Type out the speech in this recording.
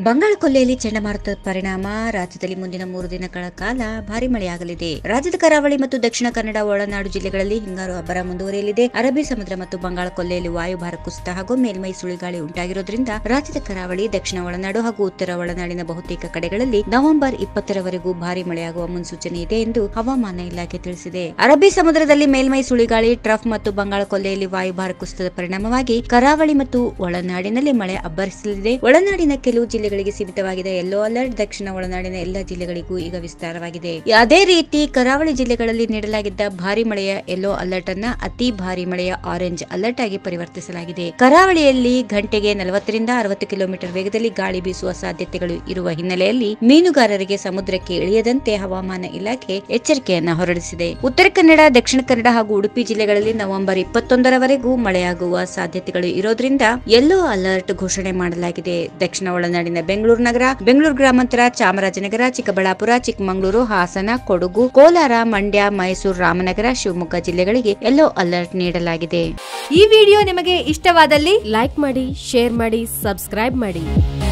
ಬಂಗಾಳ ಕೊಲ್ಲಿಯಲ್ಲಿ ಚಂಡಮಾರುತದ ಪರಿಣಾಮ ರಾಜ್ಯದಲ್ಲಿ ಮುಂದಿನ ಮೂರು ದಿನಗಳ ಕಾಲ ಭಾರಿ ಮಳೆಯಾಗಲಿದೆ ರಾಜ್ಯದ ಕರಾವಳಿ ಮತ್ತು ದಕ್ಷಿಣ ಕನ್ನಡ ಒಳನಾಡು ಜಿಲ್ಲೆಗಳಲ್ಲಿ ಹಿಂಗಾರು ಅಬ್ಬರ ಮುಂದುವರಿಯಲಿದೆ ಅರಬ್ಬಿ ಸಮುದ್ರ ಮತ್ತು ಬಂಗಾಳ ಕೊಲ್ಲಿಯಲ್ಲಿ ವಾಯುಭಾರ ಕುಸಿತ ಹಾಗೂ ಮೇಲ್ಮೈ ಸುಳಿಗಾಳಿ ಉಂಟಾಗಿರೋದ್ರಿಂದ ರಾಜ್ಯದ ಕರಾವಳಿ ದಕ್ಷಿಣ ಒಳನಾಡು ಹಾಗೂ ಉತ್ತರ ಒಳನಾಡಿನ ಬಹುತೇಕ ಕಡೆಗಳಲ್ಲಿ ನವೆಂಬರ್ ಇಪ್ಪತ್ತರವರೆಗೂ ಭಾರಿ ಮಳೆಯಾಗುವ ಮುನ್ಸೂಚನೆ ಇದೆ ಎಂದು ಹವಾಮಾನ ಇಲಾಖೆ ತಿಳಿಸಿದೆ ಅರಬ್ಬಿ ಸಮುದ್ರದಲ್ಲಿ ಮೇಲ್ಮೈ ಸುಳಿಗಾಳಿ ಟ್ರಫ್ ಮತ್ತು ಬಂಗಾಳ ಕೊಲ್ಲಿಯಲ್ಲಿ ವಾಯುಭಾರ ಕುಸಿತದ ಪರಿಣಾಮವಾಗಿ ಕರಾವಳಿ ಮತ್ತು ಒಳನಾಡಿನಲ್ಲಿ ಮಳೆ ಅಬ್ಬರಿಸಲಿದೆ ಒಳನಾಡಿನ ಕೆಲವು ಜಿಲ್ಲೆಗಳಿಗೆ ಸೀಮಿತವಾಗಿದೆ ಯೆಲ್ಲೋ ಅಲರ್ಟ್ ದಕ್ಷಿಣ ಒಳನಾಡಿನ ಎಲ್ಲಾ ಜಿಲ್ಲೆಗಳಿಗೂ ಈಗ ವಿಸ್ತಾರವಾಗಿದೆ ಅದೇ ರೀತಿ ಕರಾವಳಿ ಜಿಲ್ಲೆಗಳಲ್ಲಿ ನೀಡಲಾಗಿದ್ದ ಭಾರಿ ಮಳೆಯ ಯೆಲ್ಲೋ ಅಲರ್ಟ್ ಅನ್ನ ಅತಿ ಭಾರಿ ಮಳೆಯ ಆರೆಂಜ್ ಅಲರ್ಟ್ ಆಗಿ ಪರಿವರ್ತಿಸಲಾಗಿದೆ ಕರಾವಳಿಯಲ್ಲಿ ಗಂಟೆಗೆ ನಲವತ್ತರಿಂದ ಅರವತ್ತು ಕಿಲೋಮೀಟರ್ ವೇಗದಲ್ಲಿ ಗಾಳಿ ಬೀಸುವ ಸಾಧ್ಯತೆಗಳು ಇರುವ ಹಿನ್ನೆಲೆಯಲ್ಲಿ ಮೀನುಗಾರರಿಗೆ ಸಮುದ್ರಕ್ಕೆ ಇಳಿಯದಂತೆ ಹವಾಮಾನ ಇಲಾಖೆ ಎಚ್ಚರಿಕೆಯನ್ನ ಹೊರಡಿಸಿದೆ ಉತ್ತರ ಕನ್ನಡ ದಕ್ಷಿಣ ಕನ್ನಡ ಹಾಗೂ ಉಡುಪಿ ಜಿಲ್ಲೆಗಳಲ್ಲಿ ನವೆಂಬರ್ ಇಪ್ಪತ್ತೊಂದರವರೆಗೂ ಮಳೆಯಾಗುವ ಸಾಧ್ಯತೆಗಳು ಇರೋದ್ರಿಂದ ಯೆಲ್ಲೋ ಅಲರ್ಟ್ ಘೋಷಣೆ ಮಾಡಲಾಗಿದೆ ದಕ್ಷಿಣ ಒಳನಾಡಿನ ಬೆಂಗಳೂರು ನಗರ ಬೆಂಗಳೂರು ಗ್ರಾಮಾಂತರ ಚಾಮರಾಜನಗರ ಚಿಕ್ಕಬಳ್ಳಾಪುರ ಚಿಕ್ಕಮಗಳೂರು ಹಾಸನ ಕೊಡಗು ಕೋಲಾರ ಮಂಡ್ಯ ಮೈಸೂರು ರಾಮನಗರ ಶಿವಮೊಗ್ಗ ಜಿಲ್ಲೆಗಳಿಗೆ ಯೆಲ್ಲೋ ಅಲರ್ಟ್ ನೀಡಲಾಗಿದೆ ಈ ವಿಡಿಯೋ ನಿಮಗೆ ಇಷ್ಟವಾದಲ್ಲಿ ಲೈಕ್ ಮಾಡಿ ಶೇರ್ ಮಾಡಿ ಸಬ್ಸ್ಕ್ರೈಬ್ ಮಾಡಿ